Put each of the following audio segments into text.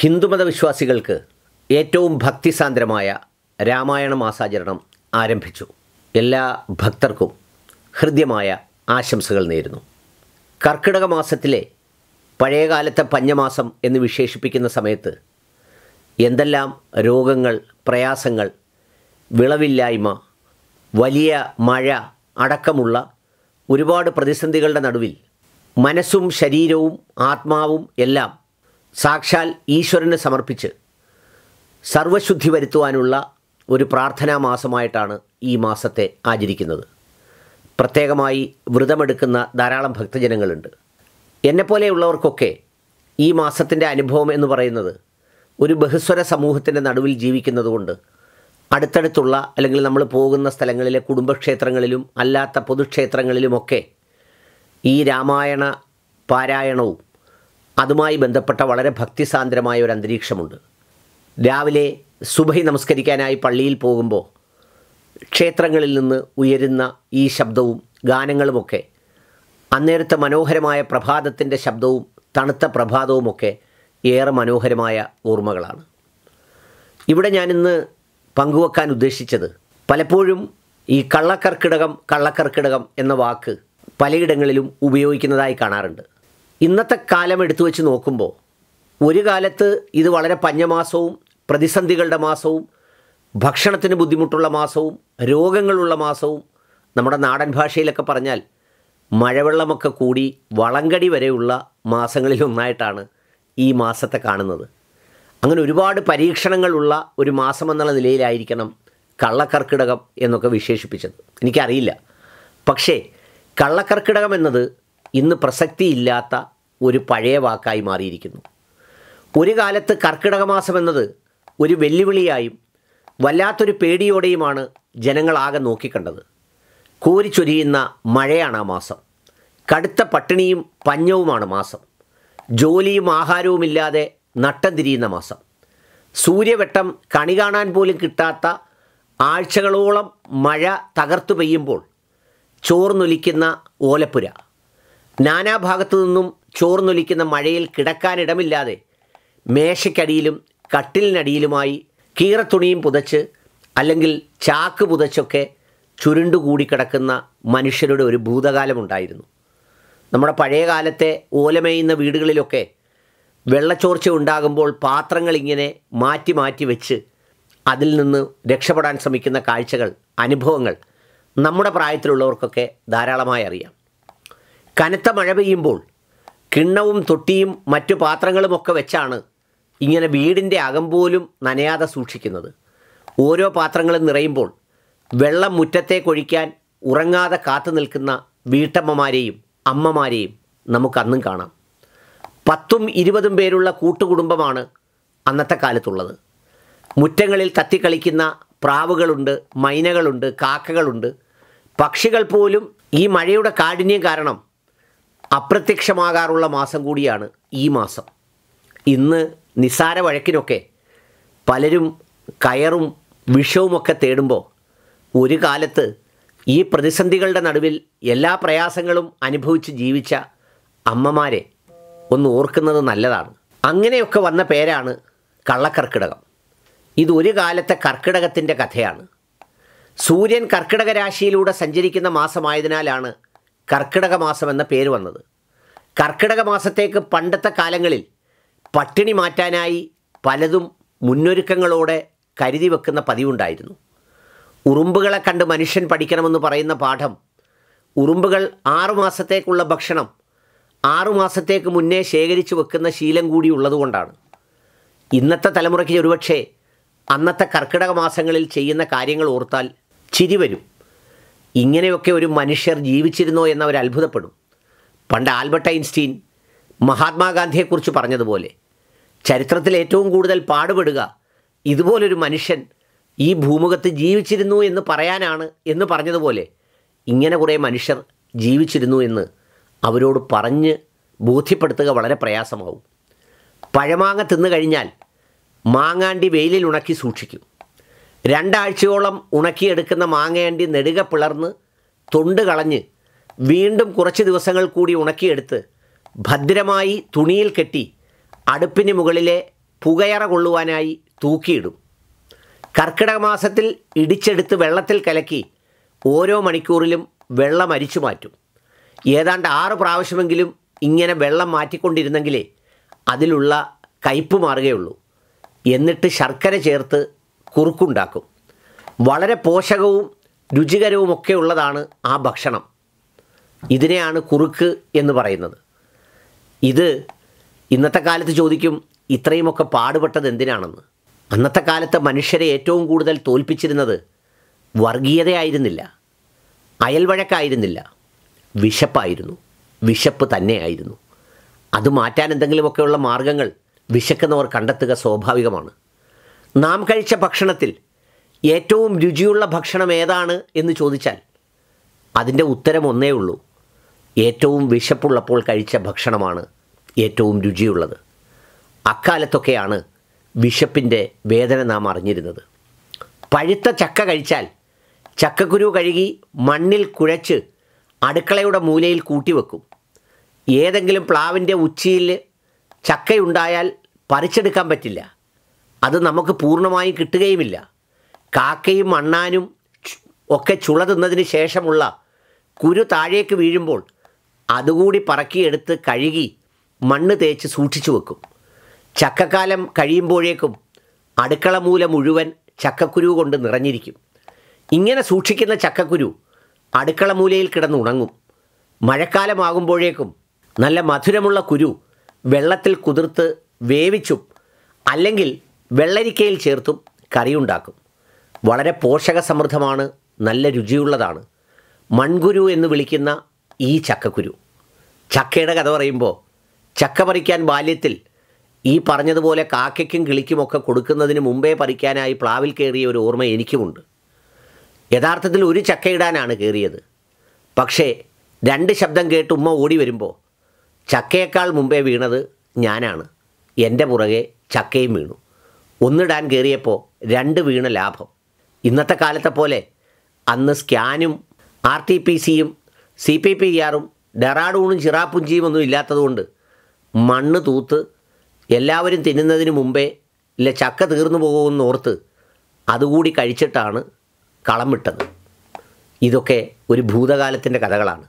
ഹിന്ദുമത വിശ്വാസികൾക്ക് ഏറ്റവും ഭക്തിസാന്ദ്രമായ രാമായണ മാസാചരണം ആരംഭിച്ചു എല്ലാ ഭക്തർക്കും ഹൃദ്യമായ ആശംസകൾ നേരുന്നു കർക്കിടക മാസത്തിലെ പഴയകാലത്തെ പഞ്ഞമാസം എന്ന് വിശേഷിപ്പിക്കുന്ന സമയത്ത് എന്തെല്ലാം രോഗങ്ങൾ പ്രയാസങ്ങൾ വിളവില്ലായ്മ വലിയ മഴ അടക്കമുള്ള ഒരുപാട് പ്രതിസന്ധികളുടെ നടുവിൽ മനസ്സും ശരീരവും ആത്മാവും എല്ലാം സാക്ഷാൽ ഈശ്വരന് സമർപ്പിച്ച് സർവശുദ്ധി വരുത്തുവാനുള്ള ഒരു പ്രാർത്ഥനാ മാസമായിട്ടാണ് ഈ മാസത്തെ ആചരിക്കുന്നത് പ്രത്യേകമായി വ്രതമെടുക്കുന്ന ധാരാളം ഭക്തജനങ്ങളുണ്ട് എന്നെപ്പോലെയുള്ളവർക്കൊക്കെ ഈ മാസത്തിൻ്റെ അനുഭവം എന്ന് പറയുന്നത് ഒരു ബഹുസ്വര സമൂഹത്തിൻ്റെ നടുവിൽ ജീവിക്കുന്നതുകൊണ്ട് അടുത്തടുത്തുള്ള അല്ലെങ്കിൽ നമ്മൾ പോകുന്ന സ്ഥലങ്ങളിലെ കുടുംബക്ഷേത്രങ്ങളിലും അല്ലാത്ത പൊതുക്ഷേത്രങ്ങളിലുമൊക്കെ ഈ രാമായണ പാരായണവും അതുമായി ബന്ധപ്പെട്ട വളരെ ഭക്തിസാന്ദ്രമായ ഒരു അന്തരീക്ഷമുണ്ട് രാവിലെ സുബഹി നമസ്കരിക്കാനായി പള്ളിയിൽ പോകുമ്പോൾ ക്ഷേത്രങ്ങളിൽ നിന്ന് ഉയരുന്ന ഈ ശബ്ദവും ഗാനങ്ങളുമൊക്കെ അന്നേരത്തെ മനോഹരമായ പ്രഭാതത്തിൻ്റെ ശബ്ദവും തണുത്ത പ്രഭാതവുമൊക്കെ ഏറെ മനോഹരമായ ഓർമ്മകളാണ് ഇവിടെ ഞാനിന്ന് പങ്കുവെക്കാൻ ഉദ്ദേശിച്ചത് പലപ്പോഴും ഈ കള്ളക്കർക്കിടകം കള്ളക്കർക്കിടകം എന്ന വാക്ക് പലയിടങ്ങളിലും ഉപയോഗിക്കുന്നതായി കാണാറുണ്ട് ഇന്നത്തെ കാലം എടുത്തു വെച്ച് നോക്കുമ്പോൾ ഒരു കാലത്ത് ഇത് വളരെ പഞ്ഞമാസവും പ്രതിസന്ധികളുടെ മാസവും ഭക്ഷണത്തിന് ബുദ്ധിമുട്ടുള്ള മാസവും രോഗങ്ങളുള്ള മാസവും നമ്മുടെ നാടൻ ഭാഷയിലൊക്കെ പറഞ്ഞാൽ മഴവെള്ളമൊക്കെ കൂടി വളങ്കടി വരെയുള്ള മാസങ്ങളിലൊന്നായിട്ടാണ് ഈ മാസത്തെ കാണുന്നത് അങ്ങനെ ഒരുപാട് പരീക്ഷണങ്ങളുള്ള ഒരു മാസമെന്നുള്ള നിലയിലായിരിക്കണം കള്ളക്കർക്കിടകം എന്നൊക്കെ വിശേഷിപ്പിച്ചത് എനിക്കറിയില്ല പക്ഷേ കള്ളക്കർക്കിടകം എന്നത് ഇന്ന് പ്രസക്തിയില്ലാത്ത ഒരു പഴയ വാക്കായി മാറിയിരിക്കുന്നു ഒരു കാലത്ത് കർക്കിടക മാസം എന്നത് ഒരു വെല്ലുവിളിയായും വല്ലാത്തൊരു പേടിയോടെയുമാണ് ജനങ്ങളാകെ നോക്കിക്കണ്ടത് കോരിച്ചൊരിയുന്ന മഴയാണ് ആ മാസം കടുത്ത പട്ടിണിയും പഞ്ഞവുമാണ് മാസം ജോലിയും ആഹാരവുമില്ലാതെ നട്ടം തിരിയുന്ന മാസം സൂര്യവെട്ടം കണി കാണാൻ പോലും കിട്ടാത്ത ആഴ്ചകളോളം മഴ തകർത്തു പെയ്യുമ്പോൾ ചോർന്നൊലിക്കുന്ന ഓലപ്പുര നാനാഭാഗത്തു നിന്നും ചോർന്നൊലിക്കുന്ന മഴയിൽ കിടക്കാനിടമില്ലാതെ മേശയ്ക്കടിയിലും കട്ടിലിനടിയിലുമായി കീറത്തുണിയും പുതച്ച് അല്ലെങ്കിൽ ചാക്ക് പുതച്ചൊക്കെ ചുരുണ്ടുകൂടി കിടക്കുന്ന മനുഷ്യരുടെ ഒരു ഭൂതകാലമുണ്ടായിരുന്നു നമ്മുടെ പഴയ കാലത്തെ ഓലമേയുന്ന വീടുകളിലൊക്കെ വെള്ളച്ചോർച്ച ഉണ്ടാകുമ്പോൾ പാത്രങ്ങൾ ഇങ്ങനെ മാറ്റി മാറ്റി വെച്ച് അതിൽ നിന്ന് രക്ഷപ്പെടാൻ ശ്രമിക്കുന്ന കാഴ്ചകൾ അനുഭവങ്ങൾ നമ്മുടെ പ്രായത്തിലുള്ളവർക്കൊക്കെ ധാരാളമായി അറിയാം കനത്ത മഴ പെയ്യുമ്പോൾ കിണ്ണവും തൊട്ടിയും മറ്റു പാത്രങ്ങളുമൊക്കെ വെച്ചാണ് ഇങ്ങനെ വീടിൻ്റെ അകം പോലും നനയാതെ സൂക്ഷിക്കുന്നത് ഓരോ പാത്രങ്ങളും നിറയുമ്പോൾ വെള്ളം മുറ്റത്തേക്കൊഴിക്കാൻ ഉറങ്ങാതെ കാത്തു നിൽക്കുന്ന വീട്ടമ്മമാരെയും അമ്മമാരെയും നമുക്കന്നും കാണാം പത്തും ഇരുപതും പേരുള്ള കൂട്ടുകുടുംബമാണ് അന്നത്തെ കാലത്തുള്ളത് മുറ്റങ്ങളിൽ തത്തിക്കളിക്കുന്ന പ്രാവുകളുണ്ട് മൈനകളുണ്ട് കാക്കകളുണ്ട് പക്ഷികൾ പോലും ഈ മഴയുടെ കാഠിന്യം കാരണം അപ്രത്യക്ഷമാകാറുള്ള മാസം കൂടിയാണ് ഈ മാസം ഇന്ന് നിസാര വഴക്കിനൊക്കെ പലരും കയറും വിഷവുമൊക്കെ തേടുമ്പോൾ ഒരു കാലത്ത് ഈ പ്രതിസന്ധികളുടെ നടുവിൽ എല്ലാ പ്രയാസങ്ങളും അനുഭവിച്ച് ജീവിച്ച അമ്മമാരെ ഒന്ന് ഓർക്കുന്നത് നല്ലതാണ് അങ്ങനെയൊക്കെ വന്ന പേരാണ് കള്ളക്കർക്കിടകം ഇത് ഒരു കാലത്തെ കർക്കിടകത്തിൻ്റെ കഥയാണ് സൂര്യൻ കർക്കിടക രാശിയിലൂടെ സഞ്ചരിക്കുന്ന മാസമായതിനാലാണ് കർക്കിടക മാസം എന്ന പേര് വന്നത് കർക്കിടക മാസത്തേക്ക് പണ്ടത്തെ കാലങ്ങളിൽ പട്ടിണി മാറ്റാനായി പലതും മുന്നൊരുക്കങ്ങളോടെ കരുതി വെക്കുന്ന പതിവുണ്ടായിരുന്നു ഉറുമ്പുകളെ കണ്ട് മനുഷ്യൻ പഠിക്കണമെന്ന് പറയുന്ന പാഠം ഉറുമ്പുകൾ ആറുമാസത്തേക്കുള്ള ഭക്ഷണം ആറുമാസത്തേക്ക് മുന്നേ ശേഖരിച്ചു വെക്കുന്ന ശീലം കൂടി ഉള്ളതുകൊണ്ടാണ് ഇന്നത്തെ തലമുറയ്ക്ക് ഒരുപക്ഷെ അന്നത്തെ കർക്കിടക മാസങ്ങളിൽ ചെയ്യുന്ന കാര്യങ്ങൾ ഓർത്താൽ ചിരി വരും ഇങ്ങനെയൊക്കെ ഒരു മനുഷ്യർ ജീവിച്ചിരുന്നോ എന്നവർ അത്ഭുതപ്പെടും പണ്ട് ആൽബർട്ട് ഐൻസ്റ്റീൻ മഹാത്മാഗാന്ധിയെക്കുറിച്ച് പറഞ്ഞതുപോലെ ചരിത്രത്തിൽ ഏറ്റവും കൂടുതൽ പാടുപെടുക ഇതുപോലൊരു മനുഷ്യൻ ഈ ഭൂമുഖത്ത് ജീവിച്ചിരുന്നു എന്ന് പറയാനാണ് എന്ന് പറഞ്ഞതുപോലെ ഇങ്ങനെ കുറേ മനുഷ്യർ ജീവിച്ചിരുന്നു എന്ന് അവരോട് പറഞ്ഞ് ബോധ്യപ്പെടുത്തുക വളരെ പ്രയാസമാവും പഴമാങ്ങ തിന്നു കഴിഞ്ഞാൽ മാങ്ങാണ്ടി വെയിലിൽ ഉണക്കി സൂക്ഷിക്കും രണ്ടാഴ്ചയോളം ഉണക്കിയെടുക്കുന്ന മാങ്ങയണ്ടി നെടുക പിളർന്ന് തൊണ്ട് കളഞ്ഞ് വീണ്ടും കുറച്ച് ദിവസങ്ങൾ കൂടി ഉണക്കിയെടുത്ത് ഭദ്രമായി തുണിയിൽ കെട്ടി അടുപ്പിന് മുകളിലെ പുകയറ കൊള്ളുവാനായി തൂക്കിയിടും കർക്കിടക മാസത്തിൽ ഇടിച്ചെടുത്ത് വെള്ളത്തിൽ കലക്കി ഓരോ മണിക്കൂറിലും വെള്ളം അരിച്ചു മാറ്റും ഏതാണ്ട് ആറ് പ്രാവശ്യമെങ്കിലും ഇങ്ങനെ വെള്ളം മാറ്റിക്കൊണ്ടിരുന്നെങ്കിലേ അതിലുള്ള കയ്പ് മാറുകയുള്ളൂ എന്നിട്ട് ശർക്കര ചേർത്ത് കുറുക്കുണ്ടാക്കും വളരെ പോഷകവും രുചികരവുമൊക്കെ ഉള്ളതാണ് ആ ഭക്ഷണം ഇതിനെയാണ് കുറുക്ക് എന്ന് പറയുന്നത് ഇത് ഇന്നത്തെ കാലത്ത് ചോദിക്കും ഇത്രയുമൊക്കെ പാടുപെട്ടത് എന്തിനാണെന്ന് അന്നത്തെ കാലത്ത് മനുഷ്യരെ ഏറ്റവും കൂടുതൽ തോൽപ്പിച്ചിരുന്നത് വർഗീയതയായിരുന്നില്ല അയൽവഴക്കായിരുന്നില്ല വിശപ്പായിരുന്നു വിശപ്പ് തന്നെയായിരുന്നു അത് മാറ്റാൻ എന്തെങ്കിലുമൊക്കെയുള്ള മാർഗങ്ങൾ വിശക്കുന്നവർ കണ്ടെത്തുക സ്വാഭാവികമാണ് നാം കഴിച്ച ഭക്ഷണത്തിൽ ഏറ്റവും രുചിയുള്ള ഭക്ഷണം ഏതാണ് എന്ന് ചോദിച്ചാൽ അതിൻ്റെ ഉത്തരം ഒന്നേ ഉള്ളൂ ഏറ്റവും വിശപ്പുള്ളപ്പോൾ കഴിച്ച ഭക്ഷണമാണ് ഏറ്റവും രുചിയുള്ളത് അക്കാലത്തൊക്കെയാണ് വിശപ്പിൻ്റെ വേദന നാം അറിഞ്ഞിരുന്നത് പഴുത്ത ചക്ക കഴിച്ചാൽ ചക്കക്കുരു കഴുകി മണ്ണിൽ കുഴച്ച് അടുക്കളയുടെ മൂലയിൽ കൂട്ടിവെക്കും ഏതെങ്കിലും പ്ലാവിൻ്റെ ഉച്ചിയിൽ ചക്കയുണ്ടായാൽ പറിച്ചെടുക്കാൻ പറ്റില്ല അത് നമുക്ക് പൂർണ്ണമായും കിട്ടുകയുമില്ല കാക്കയും അണ്ണാനും ചു- ഒക്കെ ചുള തിന്നതിന് ശേഷമുള്ള കുരു താഴേക്ക് വീഴുമ്പോൾ അതുകൂടി പറക്കിയെടുത്ത് കഴുകി മണ്ണ് തേച്ച് സൂക്ഷിച്ചു വെക്കും ചക്കക്കാലം കഴിയുമ്പോഴേക്കും അടുക്കള മൂല മുഴുവൻ ചക്കക്കുരു കൊണ്ട് നിറഞ്ഞിരിക്കും ഇങ്ങനെ സൂക്ഷിക്കുന്ന ചക്കക്കുരു അടുക്കള മൂലയിൽ കിടന്നുണങ്ങും മഴക്കാലമാകുമ്പോഴേക്കും നല്ല മധുരമുള്ള കുരു വെള്ളത്തിൽ കുതിർത്ത് വേവിച്ചും അല്ലെങ്കിൽ വെള്ളരിക്കയിൽ ചേർത്തും കറിയുണ്ടാക്കും വളരെ പോഷകസമൃദ്ധമാണ് നല്ല രുചിയുള്ളതാണ് മൺകുരു എന്ന് വിളിക്കുന്ന ഈ ചക്കക്കുരു ചക്കയുടെ കഥ പറയുമ്പോൾ ചക്ക പറിക്കാൻ ബാല്യത്തിൽ ഈ പറഞ്ഞതുപോലെ കാക്കയ്ക്കും കിളിക്കുമൊക്കെ കൊടുക്കുന്നതിന് മുമ്പേ പറിക്കാനായി പ്ലാവിൽ കയറിയ ഒരു ഓർമ്മ എനിക്കുമുണ്ട് യഥാർത്ഥത്തിൽ ഒരു ചക്കയിടാനാണ് കയറിയത് പക്ഷേ രണ്ട് ശബ്ദം കേട്ട് ഉമ്മ ഓടി വരുമ്പോൾ ചക്കയേക്കാൾ മുമ്പേ വീണത് ഞാനാണ് എൻ്റെ പുറകെ ചക്കയും വീണു ഒന്നിടാൻ കയറിയപ്പോൾ രണ്ട് വീണ ലാഭം ഇന്നത്തെ കാലത്തെ പോലെ അന്ന് സ്കാനും ആർ ടി പി സിയും സി പി പി ആറും ഡെറാഡൂണും ചിറാപ്പുഞ്ചിയും ഒന്നും ഇല്ലാത്തതുകൊണ്ട് മണ്ണ് തൂത്ത് എല്ലാവരും തിന്നുന്നതിന് മുമ്പേ ഇല്ല ചക്ക തീർന്നു പോകുമെന്ന് ഓർത്ത് അതുകൂടി കഴിച്ചിട്ടാണ് കളം വിട്ടത് ഇതൊക്കെ ഒരു ഭൂതകാലത്തിൻ്റെ കഥകളാണ്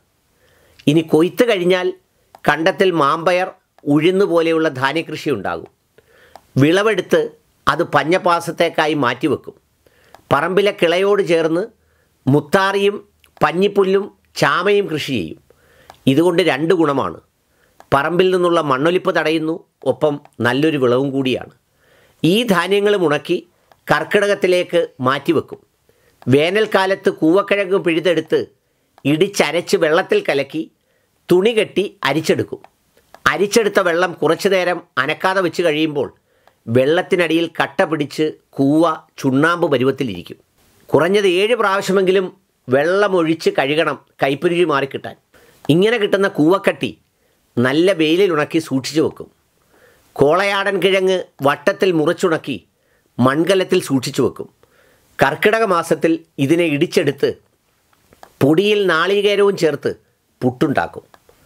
ഇനി കൊയ്ത്ത് കഴിഞ്ഞാൽ കണ്ടത്തിൽ മാമ്പയർ ഉഴുന്ന് പോലെയുള്ള ധാന്യകൃഷി ഉണ്ടാകും വിളവെടുത്ത് അത് പഞ്ഞപ്പാസത്തേക്കായി മാറ്റിവെക്കും പറമ്പിലെ കിളയോട് ചേർന്ന് മുത്താറിയും പഞ്ഞിപ്പുല്ലും ചാമയും കൃഷി ചെയ്യും ഇതുകൊണ്ട് രണ്ട് ഗുണമാണ് പറമ്പിൽ നിന്നുള്ള മണ്ണൊലിപ്പ് തടയുന്നു ഒപ്പം നല്ലൊരു വിളവും കൂടിയാണ് ഈ ധാന്യങ്ങളും ഉണക്കി കർക്കിടകത്തിലേക്ക് മാറ്റിവെക്കും വേനൽക്കാലത്ത് കൂവക്കിഴങ്ങ് പിഴുതെടുത്ത് ഇടിച്ചരച്ച് വെള്ളത്തിൽ കലക്കി തുണി കെട്ടി അരിച്ചെടുക്കും അരിച്ചെടുത്ത വെള്ളം കുറച്ചു നേരം അനക്കാതെ വെച്ച് കഴിയുമ്പോൾ വെള്ളത്തിനടിയിൽ കട്ട പിടിച്ച് കൂവ ചുണ്ണാമ്പ് പരുവത്തിലിരിക്കും കുറഞ്ഞത് ഏഴ് പ്രാവശ്യമെങ്കിലും വെള്ളമൊഴിച്ച് കഴുകണം കൈപ്പുരുചി മാറിക്കിട്ടാൻ ഇങ്ങനെ കിട്ടുന്ന കൂവക്കട്ടി നല്ല വെയിലിൽ ഉണക്കി സൂക്ഷിച്ചു വെക്കും കോളയാടൻ കിഴങ്ങ് വട്ടത്തിൽ മുറിച്ചുണക്കി മൺകലത്തിൽ സൂക്ഷിച്ചു വെക്കും കർക്കിടക മാസത്തിൽ ഇതിനെ ഇടിച്ചെടുത്ത് പൊടിയിൽ നാളികേരവും ചേർത്ത് പുട്ടുണ്ടാക്കും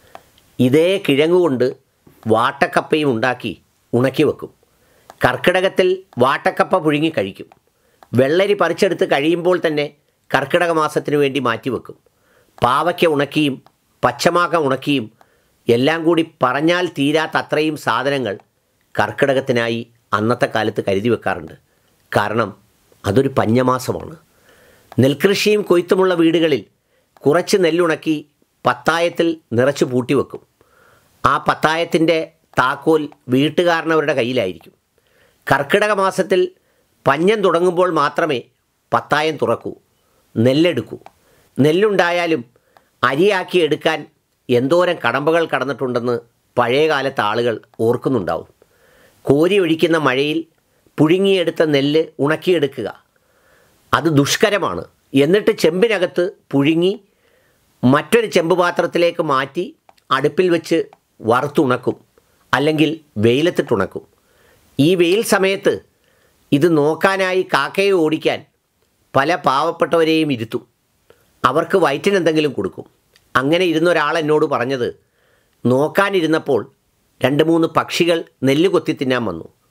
ഇതേ കിഴങ്ങുകൊണ്ട് വാട്ടക്കപ്പയും ഉണ്ടാക്കി ഉണക്കി വെക്കും കർക്കിടകത്തിൽ വാട്ടക്കപ്പ പുഴുങ്ങി കഴിക്കും വെള്ളരി പറിച്ചെടുത്ത് കഴിയുമ്പോൾ തന്നെ കർക്കിടക മാസത്തിന് വേണ്ടി മാറ്റിവെക്കും പാവയ്ക്ക ഉണക്കിയും പച്ചമാക്ക ഉണക്കിയും എല്ലാം കൂടി പറഞ്ഞാൽ തീരാത്ത അത്രയും സാധനങ്ങൾ കർക്കിടകത്തിനായി അന്നത്തെ കാലത്ത് കരുതി വെക്കാറുണ്ട് കാരണം അതൊരു പഞ്ഞമാസമാണ് നെൽകൃഷിയും കൊയ്ത്തുമുള്ള വീടുകളിൽ കുറച്ച് നെല്ലുണക്കി പത്തായത്തിൽ നിറച്ച് പൂട്ടിവെക്കും ആ പത്തായത്തിൻ്റെ താക്കോൽ വീട്ടുകാരനവരുടെ കയ്യിലായിരിക്കും കർക്കിടക മാസത്തിൽ പഞ്ഞം തുടങ്ങുമ്പോൾ മാത്രമേ പത്തായം തുറക്കൂ നെല്ലെടുക്കൂ നെല്ലുണ്ടായാലും അരിയാക്കി എടുക്കാൻ എന്തോരം കടമ്പകൾ കടന്നിട്ടുണ്ടെന്ന് പഴയ കാലത്ത് ആളുകൾ ഓർക്കുന്നുണ്ടാവും കോരി ഒഴിക്കുന്ന മഴയിൽ പുഴുങ്ങിയെടുത്ത നെല്ല് ഉണക്കിയെടുക്കുക അത് ദുഷ്കരമാണ് എന്നിട്ട് ചെമ്പിനകത്ത് പുഴുങ്ങി മറ്റൊരു ചെമ്പ് പാത്രത്തിലേക്ക് മാറ്റി അടുപ്പിൽ വെച്ച് വറുത്തുണക്കും അല്ലെങ്കിൽ വെയിലത്തിട്ടുണക്കും ഈ വെയിൽ സമയത്ത് ഇത് നോക്കാനായി കാക്കയെ ഓടിക്കാൻ പല പാവപ്പെട്ടവരെയും ഇരുത്തും അവർക്ക് വയറ്റിന് എന്തെങ്കിലും കൊടുക്കും അങ്ങനെ ഇരുന്ന ഒരാൾ എന്നോട് പറഞ്ഞത് നോക്കാനിരുന്നപ്പോൾ രണ്ട് മൂന്ന് പക്ഷികൾ നെല്ല് കൊത്തി തിന്നാൻ വന്നു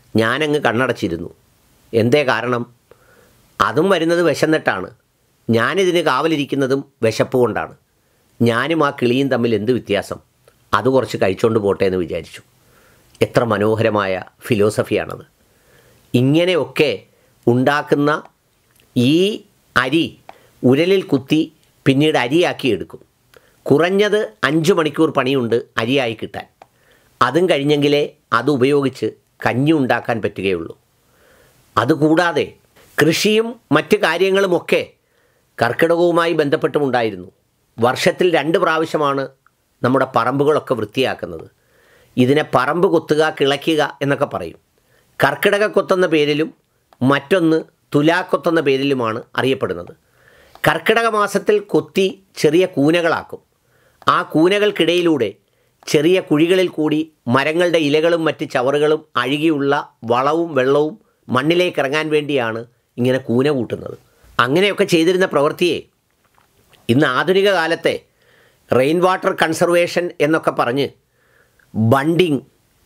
ഞാനങ്ങ് കണ്ണടച്ചിരുന്നു എന്തേ കാരണം അതും വരുന്നത് വിശന്നിട്ടാണ് ഞാനിതിന് കാവലിരിക്കുന്നതും വിശപ്പ് കൊണ്ടാണ് ഞാനും ആ കിളിയും തമ്മിൽ എന്ത് വ്യത്യാസം അത് കുറച്ച് കഴിച്ചുകൊണ്ട് പോട്ടെ എന്ന് വിചാരിച്ചു എത്ര മനോഹരമായ ഫിലോസഫിയാണത് ഇങ്ങനെയൊക്കെ ഉണ്ടാക്കുന്ന ഈ അരി ഉരലിൽ കുത്തി പിന്നീട് അരിയാക്കി എടുക്കും കുറഞ്ഞത് അഞ്ച് മണിക്കൂർ പണിയുണ്ട് അരിയായി കിട്ടാൻ അതും കഴിഞ്ഞെങ്കിലേ അത് ഉപയോഗിച്ച് കഞ്ഞി ഉണ്ടാക്കാൻ പറ്റുകയുള്ളൂ അതുകൂടാതെ കൃഷിയും മറ്റ് കാര്യങ്ങളുമൊക്കെ കർക്കിടകവുമായി ബന്ധപ്പെട്ടുമുണ്ടായിരുന്നു വർഷത്തിൽ രണ്ട് പ്രാവശ്യമാണ് നമ്മുടെ പറമ്പുകളൊക്കെ വൃത്തിയാക്കുന്നത് ഇതിനെ പറമ്പ് കൊത്തുക കിളയ്ക്കുക എന്നൊക്കെ പറയും കർക്കിടക കൊത്തെന്ന പേരിലും മറ്റൊന്ന് തുലാക്കൊത്തെന്ന പേരിലുമാണ് അറിയപ്പെടുന്നത് കർക്കിടക മാസത്തിൽ കൊത്തി ചെറിയ കൂനകളാക്കും ആ കൂനകൾക്കിടയിലൂടെ ചെറിയ കുഴികളിൽ കൂടി മരങ്ങളുടെ ഇലകളും മറ്റ് ചവറുകളും അഴുകിയുള്ള വളവും വെള്ളവും മണ്ണിലേക്ക് ഇറങ്ങാൻ വേണ്ടിയാണ് ഇങ്ങനെ കൂന കൂട്ടുന്നത് അങ്ങനെയൊക്കെ ചെയ്തിരുന്ന പ്രവൃത്തിയെ ഇന്ന് ആധുനിക കാലത്തെ റെയിൻ വാട്ടർ കൺസർവേഷൻ എന്നൊക്കെ പറഞ്ഞ് ബണ്ടിങ്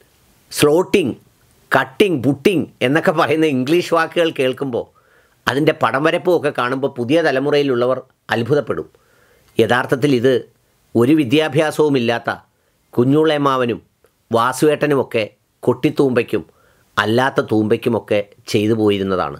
സ്ലോട്ടിങ് കട്ടിങ് പുട്ടിങ് എന്നൊക്കെ പറയുന്ന ഇംഗ്ലീഷ് വാക്കുകൾ കേൾക്കുമ്പോൾ അതിൻ്റെ പടം വരപ്പും ഒക്കെ കാണുമ്പോൾ പുതിയ തലമുറയിലുള്ളവർ അത്ഭുതപ്പെടും യഥാർത്ഥത്തിൽ ഇത് ഒരു വിദ്യാഭ്യാസവുമില്ലാത്ത കുഞ്ഞുളേമാവനും വാസുവേട്ടനുമൊക്കെ കൊട്ടിത്തൂമ്പയ്ക്കും അല്ലാത്ത തൂമ്പയ്ക്കുമൊക്കെ ചെയ്തു പോയിരുന്നതാണ്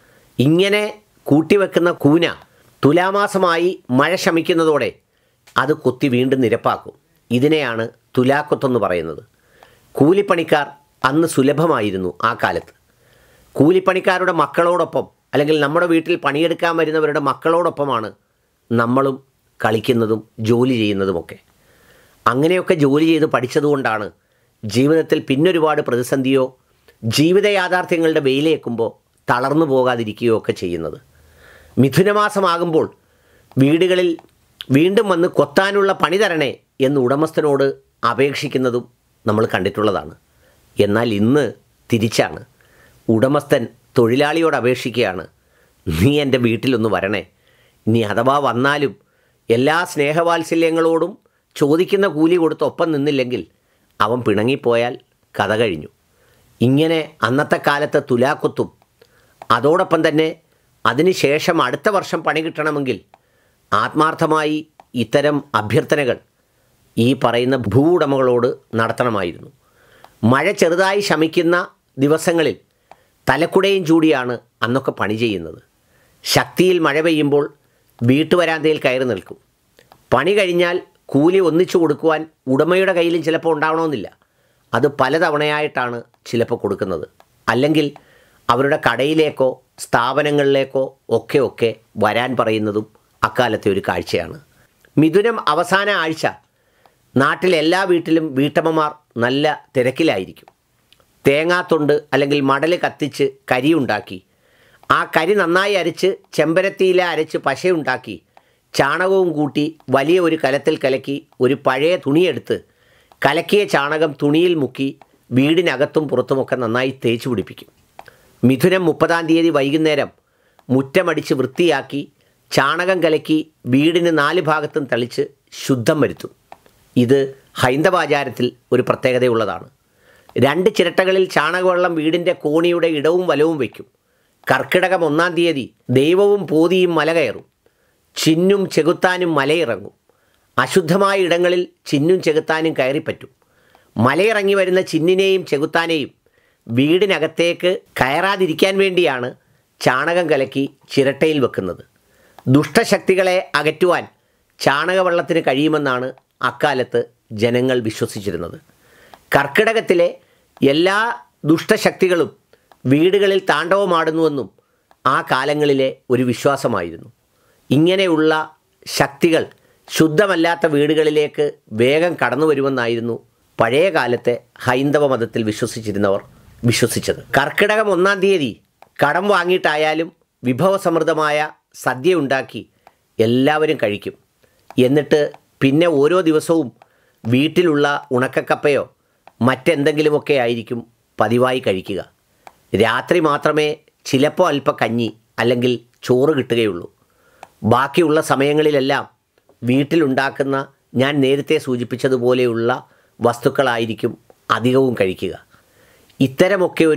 ഇങ്ങനെ കൂട്ടിവെക്കുന്ന കൂന തുലാമാസമായി മഴ ശമിക്കുന്നതോടെ അത് കൊത്തി വീണ്ടും നിരപ്പാക്കും ഇതിനെയാണ് തുലാക്കൊത്തെന്ന് പറയുന്നത് കൂലിപ്പണിക്കാർ അന്ന് സുലഭമായിരുന്നു ആ കാലത്ത് കൂലിപ്പണിക്കാരുടെ മക്കളോടൊപ്പം അല്ലെങ്കിൽ നമ്മുടെ വീട്ടിൽ പണിയെടുക്കാൻ വരുന്നവരുടെ മക്കളോടൊപ്പമാണ് നമ്മളും കളിക്കുന്നതും ജോലി ചെയ്യുന്നതുമൊക്കെ അങ്ങനെയൊക്കെ ജോലി ചെയ്ത് പഠിച്ചതുകൊണ്ടാണ് ജീവിതത്തിൽ പിന്നൊരുപാട് പ്രതിസന്ധിയോ ജീവിത യാഥാർത്ഥ്യങ്ങളുടെ വെയിലേക്കുമ്പോൾ തളർന്നു പോകാതിരിക്കുകയോ ഒക്കെ ചെയ്യുന്നത് മിഥുനമാസമാകുമ്പോൾ വീടുകളിൽ വീണ്ടും വന്ന് കൊത്താനുള്ള പണി തരണേ എന്ന് ഉടമസ്ഥനോട് അപേക്ഷിക്കുന്നതും നമ്മൾ കണ്ടിട്ടുള്ളതാണ് എന്നാൽ ഇന്ന് തിരിച്ചാണ് ഉടമസ്ഥൻ തൊഴിലാളിയോട് അപേക്ഷിക്കുകയാണ് നീ എൻ്റെ വീട്ടിലൊന്ന് വരണേ ഇനി അഥവാ വന്നാലും എല്ലാ സ്നേഹവാത്സല്യങ്ങളോടും ചോദിക്കുന്ന കൂലി കൊടുത്ത് ഒപ്പം നിന്നില്ലെങ്കിൽ അവൻ പിണങ്ങിപ്പോയാൽ കഥ കഴിഞ്ഞു ഇങ്ങനെ അന്നത്തെ കാലത്തെ തുലാക്കൊത്തും അതോടൊപ്പം തന്നെ അതിനുശേഷം അടുത്ത വർഷം പണി കിട്ടണമെങ്കിൽ ആത്മാർത്ഥമായി ഇത്തരം അഭ്യർത്ഥനകൾ ഈ പറയുന്ന ഭൂ ഉടമകളോട് നടത്തണമായിരുന്നു മഴ ചെറുതായി ശമിക്കുന്ന ദിവസങ്ങളിൽ തലക്കുടയും ചൂടിയാണ് അന്നൊക്കെ പണി ചെയ്യുന്നത് ശക്തിയിൽ മഴ പെയ്യുമ്പോൾ വീട്ടുവരാന്തയിൽ കയറി നിൽക്കും പണി കഴിഞ്ഞാൽ കൂലി ഒന്നിച്ചു കൊടുക്കുവാൻ ഉടമയുടെ കയ്യിലും ചിലപ്പോൾ ഉണ്ടാവണമെന്നില്ല അത് പലതവണയായിട്ടാണ് ചിലപ്പോൾ കൊടുക്കുന്നത് അല്ലെങ്കിൽ അവരുടെ കടയിലേക്കോ സ്ഥാപനങ്ങളിലേക്കോ ഒക്കെ ഒക്കെ വരാൻ പറയുന്നതും അക്കാലത്തെ ഒരു കാഴ്ചയാണ് മിഥുനം അവസാന ആഴ്ച നാട്ടിലെ എല്ലാ വീട്ടിലും വീട്ടമ്മമാർ നല്ല തിരക്കിലായിരിക്കും തേങ്ങാത്തൊണ്ട് അല്ലെങ്കിൽ മടൽ കത്തിച്ച് കരി ഉണ്ടാക്കി ആ കരി നന്നായി അരച്ച് ചെമ്പരത്തിയില അരച്ച് പശയുണ്ടാക്കി ചാണകവും കൂട്ടി വലിയ ഒരു കലത്തിൽ കലക്കി ഒരു പഴയ തുണിയെടുത്ത് കലക്കിയ ചാണകം തുണിയിൽ മുക്കി വീടിനകത്തും പുറത്തുമൊക്കെ നന്നായി തേച്ച് പിടിപ്പിക്കും മിഥുനം മുപ്പതാം തീയതി വൈകുന്നേരം മുറ്റമടിച്ച് വൃത്തിയാക്കി ചാണകം കലക്കി വീടിന് നാല് ഭാഗത്തും തളിച്ച് ശുദ്ധം വരുത്തും ഇത് ഹൈന്ദവാചാരത്തിൽ ഒരു പ്രത്യേകതയുള്ളതാണ് രണ്ട് ചിരട്ടകളിൽ ചാണകവെള്ളം വീടിൻ്റെ കോണിയുടെ ഇടവും വലവും വയ്ക്കും കർക്കിടകം ഒന്നാം തീയതി ദൈവവും പോതിയും മല കയറും ചിന്നും ചെകുത്താനും മലയിറങ്ങും അശുദ്ധമായ ഇടങ്ങളിൽ ചിന്നും ചെകുത്താനും കയറിപ്പറ്റും മലയിറങ്ങി വരുന്ന ചിന്നിനെയും ചെകുത്താനെയും വീടിനകത്തേക്ക് കയറാതിരിക്കാൻ വേണ്ടിയാണ് ചാണകം കലക്കി ചിരട്ടയിൽ വെക്കുന്നത് ദുഷ്ടശക്തികളെ അകറ്റുവാൻ ചാണകവെള്ളത്തിന് കഴിയുമെന്നാണ് അക്കാലത്ത് ജനങ്ങൾ വിശ്വസിച്ചിരുന്നത് കർക്കിടകത്തിലെ എല്ലാ ദുഷ്ടശക്തികളും വീടുകളിൽ താണ്ഡവമാടുന്നുവെന്നും ആ കാലങ്ങളിലെ ഒരു വിശ്വാസമായിരുന്നു ഇങ്ങനെയുള്ള ശക്തികൾ ശുദ്ധമല്ലാത്ത വീടുകളിലേക്ക് വേഗം കടന്നു വരുമെന്നായിരുന്നു പഴയ കാലത്തെ ഹൈന്ദവ മതത്തിൽ വിശ്വസിച്ചിരുന്നവർ വിശ്വസിച്ചത് കർക്കിടകം ഒന്നാം തീയതി കടം വാങ്ങിയിട്ടായാലും വിഭവസമൃദ്ധമായ സദ്യ ഉണ്ടാക്കി എല്ലാവരും കഴിക്കും എന്നിട്ട് പിന്നെ ഓരോ ദിവസവും വീട്ടിലുള്ള ഉണക്കക്കപ്പയോ മറ്റെന്തെങ്കിലുമൊക്കെ ആയിരിക്കും പതിവായി കഴിക്കുക രാത്രി മാത്രമേ ചിലപ്പോൾ അല്പ കഞ്ഞി അല്ലെങ്കിൽ ചോറ് കിട്ടുകയുള്ളൂ ബാക്കിയുള്ള സമയങ്ങളിലെല്ലാം വീട്ടിലുണ്ടാക്കുന്ന ഞാൻ നേരത്തെ സൂചിപ്പിച്ചതുപോലെയുള്ള വസ്തുക്കളായിരിക്കും അധികവും കഴിക്കുക ഇത്തരമൊക്കെ ഒരു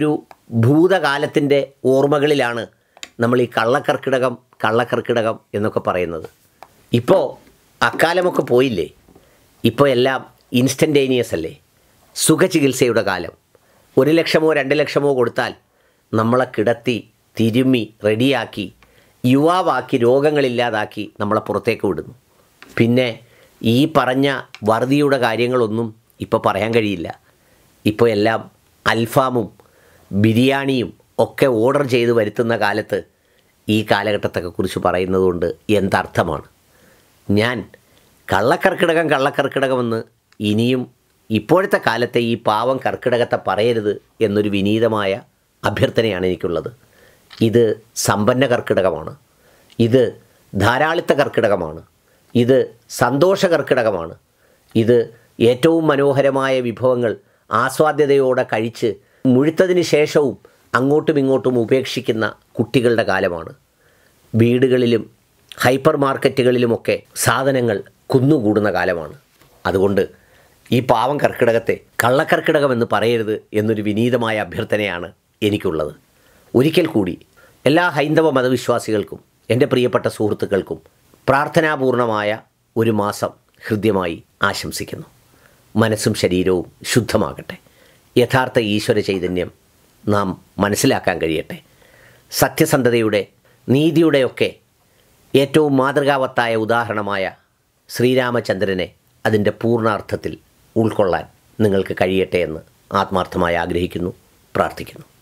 ഭൂതകാലത്തിൻ്റെ ഓർമ്മകളിലാണ് നമ്മൾ ഈ കള്ളക്കർക്കിടകം കള്ളക്കർക്കിടകം എന്നൊക്കെ പറയുന്നത് ഇപ്പോൾ അക്കാലമൊക്കെ പോയില്ലേ ഇപ്പോൾ എല്ലാം ഇൻസ്റ്റൻറ്റേനിയസ് അല്ലേ സുഖചികിത്സയുടെ കാലം ഒരു ലക്ഷമോ രണ്ട് ലക്ഷമോ കൊടുത്താൽ നമ്മളെ കിടത്തി തിരുമ്മി റെഡിയാക്കി യുവാവാക്കി രോഗങ്ങളില്ലാതാക്കി നമ്മളെ പുറത്തേക്ക് വിടുന്നു പിന്നെ ഈ പറഞ്ഞ വറുതിയുടെ കാര്യങ്ങളൊന്നും ഇപ്പോൾ പറയാൻ കഴിയില്ല ഇപ്പോൾ എല്ലാം അൽഫാമും ബിരിയാണിയും ഒക്കെ ഓർഡർ ചെയ്ത് വരുത്തുന്ന കാലത്ത് ഈ കാലഘട്ടത്തൊക്കെ കുറിച്ച് പറയുന്നതുകൊണ്ട് എന്തർത്ഥമാണ് ഞാൻ കള്ളക്കർക്കിടകം കള്ളക്കർക്കിടകമെന്ന് ഇനിയും ഇപ്പോഴത്തെ കാലത്തെ ഈ പാവം കർക്കിടകത്തെ പറയരുത് എന്നൊരു വിനീതമായ അഭ്യർത്ഥനയാണ് എനിക്കുള്ളത് ഇത് സമ്പന്ന കർക്കിടകമാണ് ഇത് ധാരാളിത്ത കർക്കിടകമാണ് ഇത് സന്തോഷ കർക്കിടകമാണ് ഇത് ഏറ്റവും മനോഹരമായ വിഭവങ്ങൾ ആസ്വാദ്യതയോടെ കഴിച്ച് മുഴുത്തതിന് ശേഷവും അങ്ങോട്ടും ഇങ്ങോട്ടും ഉപേക്ഷിക്കുന്ന കുട്ടികളുടെ കാലമാണ് വീടുകളിലും ഹൈപ്പർ മാർക്കറ്റുകളിലുമൊക്കെ സാധനങ്ങൾ കുന്നുകൂടുന്ന കാലമാണ് അതുകൊണ്ട് ഈ പാവം കർക്കിടകത്തെ കള്ളക്കർക്കിടകം എന്ന് പറയരുത് എന്നൊരു വിനീതമായ അഭ്യർത്ഥനയാണ് എനിക്കുള്ളത് ഒരിക്കൽ കൂടി എല്ലാ ഹൈന്ദവ മതവിശ്വാസികൾക്കും എൻ്റെ പ്രിയപ്പെട്ട സുഹൃത്തുക്കൾക്കും പ്രാർത്ഥനാപൂർണമായ ഒരു മാസം ഹൃദ്യമായി ആശംസിക്കുന്നു മനസ്സും ശരീരവും ശുദ്ധമാകട്ടെ യഥാർത്ഥ ഈശ്വര ചൈതന്യം നാം മനസ്സിലാക്കാൻ കഴിയട്ടെ സത്യസന്ധതയുടെ നീതിയുടെയൊക്കെ ഏറ്റവും മാതൃകാവത്തായ ഉദാഹരണമായ ശ്രീരാമചന്ദ്രനെ അതിൻ്റെ പൂർണ്ണാർത്ഥത്തിൽ ഉൾക്കൊള്ളാൻ നിങ്ങൾക്ക് കഴിയട്ടെ എന്ന് ആത്മാർത്ഥമായി ആഗ്രഹിക്കുന്നു പ്രാർത്ഥിക്കുന്നു